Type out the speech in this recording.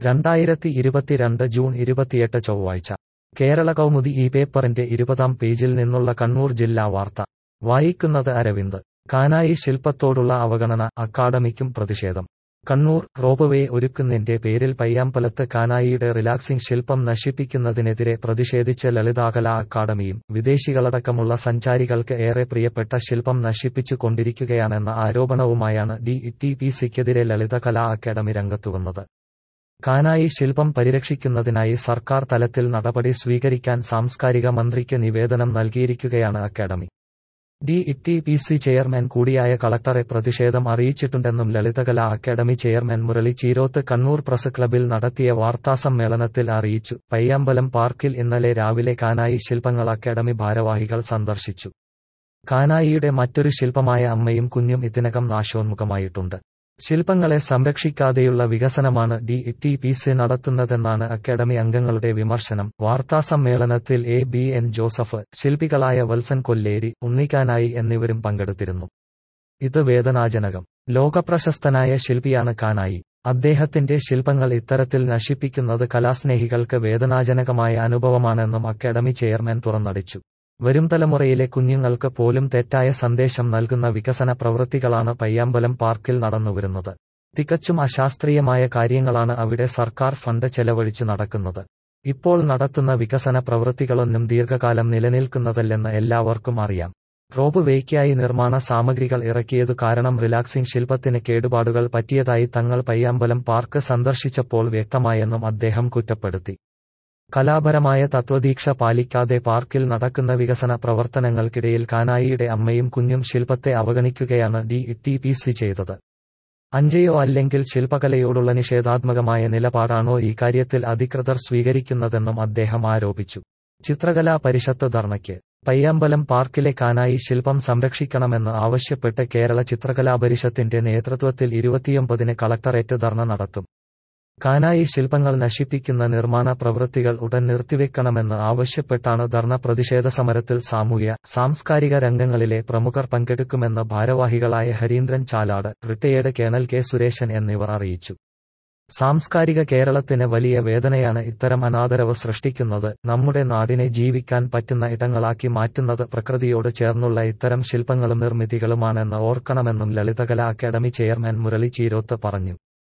രണ്ടായിരത്തി ഇരുപത്തിരണ്ട് ജൂൺ ഇരുപത്തിയെട്ട് ചൊവ്വാഴ്ച കേരള കൗമുദി ഈ പേപ്പറിന്റെ ഇരുപതാം പേജിൽ നിന്നുള്ള കണ്ണൂർ ജില്ലാ വാർത്ത വായിക്കുന്നത് അരവിന്ദ് കാനായി ശില്പത്തോടുള്ള അവഗണന അക്കാഡമിക്കും പ്രതിഷേധം കണ്ണൂർ റോപ്വേ ഒരുക്കുന്നതിന്റെ പേരിൽ പയ്യാമ്പലത്ത് കാനായിയുടെ റിലാക്സിംഗ് ശില്പം നശിപ്പിക്കുന്നതിനെതിരെ പ്രതിഷേധിച്ച് ലളിതാകലാ അക്കാദമിയും വിദേശികളടക്കമുള്ള സഞ്ചാരികൾക്ക് ഏറെ പ്രിയപ്പെട്ട ശില്പം നശിപ്പിച്ചു കൊണ്ടിരിക്കുകയാണെന്ന ആരോപണവുമായാണ് ഡി ടി പി സിക്കെതിരെ ലളിതകലാ അക്കാദമി രംഗത്തുവന്നത് കാനായി ശില്പം പരിരക്ഷിക്കുന്നതിനായി സർക്കാർ തലത്തിൽ നടപടി സ്വീകരിക്കാൻ സാംസ്കാരിക മന്ത്രിക്ക് നിവേദനം നൽകിയിരിക്കുകയാണ് academy D T P C chairman കൂടിയായ കളക്ടറെ പ്രതിഷേധം അറിയിച്ചിട്ടുണ്ടെന്നും Lalithakala academy chairman Murali Cheeroth Kannur press ക്ലബിൽ നടത്തിയ വാർത്താസമ്മേളനത്തിൽ അറിയിച്ചു പയ്യാമ്പലം പാർക്കിൽ ഇന്നലെ രാവിലെ കാനായി ശില്പങ്ങൾ അക്കാദമി ഭാരവാഹികൾ സന്ദർശിച്ചു കാനായിയുടെ മറ്റൊരു ശില്പമായ അമ്മയും കുഞ്ഞും ഇതിനകം നാശോന്മുഖമായിട്ടുണ്ട് ശില്പങ്ങളെ സംരക്ഷിക്കാതെയുള്ള വികസനമാണ് ഡി ടി പി സി നടത്തുന്നതെന്നാണ് അക്കാദമി അംഗങ്ങളുടെ വിമർശനം വാർത്താസമ്മേളനത്തിൽ എ ബി എൻ ജോസഫ് ശില്പികളായ വത്സൻ കൊല്ലേരി ഉണ്ണിക്കാനായി എന്നിവരും പങ്കെടുത്തിരുന്നു ഇത് വേദനാജനകം ലോകപ്രശസ്തനായ ശില്പിയാണ് കാനായി അദ്ദേഹത്തിന്റെ ശില്പങ്ങൾ ഇത്തരത്തിൽ നശിപ്പിക്കുന്നത് കലാസ്നേഹികൾക്ക് വേദനാജനകമായ അനുഭവമാണെന്നും അക്കാദമി ചെയർമാൻ തുറന്നടിച്ചു വരും തലമുറയിലെ കുഞ്ഞുങ്ങൾക്ക് പോലും തെറ്റായ സന്ദേശം നൽകുന്ന വികസന പ്രവൃത്തികളാണ് പയ്യാമ്പലം പാർക്കിൽ നടന്നുവരുന്നത് തികച്ചും അശാസ്ത്രീയമായ കാര്യങ്ങളാണ് അവിടെ സർക്കാർ ഫണ്ട് ചെലവഴിച്ച് നടക്കുന്നത് ഇപ്പോൾ നടത്തുന്ന വികസന പ്രവൃത്തികളൊന്നും ദീർഘകാലം നിലനിൽക്കുന്നതല്ലെന്ന് എല്ലാവർക്കും അറിയാം റോബ് വേയ്ക്കായി നിർമ്മാണ സാമഗ്രികൾ ഇറക്കിയതു കാരണം റിലാക്സിംഗ് ശില്പത്തിന് കേടുപാടുകൾ പറ്റിയതായി തങ്ങൾ പയ്യാമ്പലം പാർക്ക് സന്ദർശിച്ചപ്പോൾ വ്യക്തമായെന്നും അദ്ദേഹം കുറ്റപ്പെടുത്തി കലാപരമായ തത്വദീക്ഷ പാലിക്കാതെ പാർക്കിൽ നടക്കുന്ന വികസന പ്രവർത്തനങ്ങൾക്കിടയിൽ കാനായിയുടെ അമ്മയും കുഞ്ഞും ശില്പത്തെ അവഗണിക്കുകയാണ് ഡി ടി പി സി ചെയ്തത് അഞ്ചയോ അല്ലെങ്കിൽ ശില്പകലയോടുള്ള നിഷേധാത്മകമായ നിലപാടാണോ ഈ കാര്യത്തിൽ അധികൃതർ സ്വീകരിക്കുന്നതെന്നും അദ്ദേഹം ആരോപിച്ചു ചിത്രകലാ പരിഷത്ത് ധർണയ്ക്ക് പയ്യാമ്പലം പാർക്കിലെ കാനായി ശില്പം സംരക്ഷിക്കണമെന്ന് ആവശ്യപ്പെട്ട് കേരള ചിത്രകലാ പരിഷത്തിന്റെ നേതൃത്വത്തിൽ ഇരുപത്തിയൊമ്പതിന് കളക്ടറേറ്റ് ധർണ നടത്തും കാനായി ശില്പങ്ങൾ നശിപ്പിക്കുന്ന നിർമ്മാണ പ്രവൃത്തികൾ ഉടൻ നിർത്തിവെക്കണമെന്ന് ആവശ്യപ്പെട്ടാണ് ധർണ പ്രതിഷേധ സമരത്തിൽ സാമൂഹ്യ സാംസ്കാരിക രംഗങ്ങളിലെ പ്രമുഖർ പങ്കെടുക്കുമെന്ന് ഭാരവാഹികളായ Harindran Chalad retired colonel K Suresan എന്നിവർ അറിയിച്ചു സാംസ്കാരിക കേരളത്തിന് വലിയ വേദനയാണ് ഇത്തരം അനാദരവ് സൃഷ്ടിക്കുന്നത് നമ്മുടെ നാടിനെ ജീവിക്കാൻ പറ്റുന്ന ഇടങ്ങളാക്കി മാറ്റുന്നത് പ്രകൃതിയോട് ചേർന്നുള്ള ഇത്തരം ശില്പങ്ങളും നിർമ്മിതികളുമാണെന്ന് ഓർക്കണമെന്നും ലളിതകലാ അക്കാദമി ചെയർമാൻ മുരളി ചീരോത്ത് പറഞ്ഞു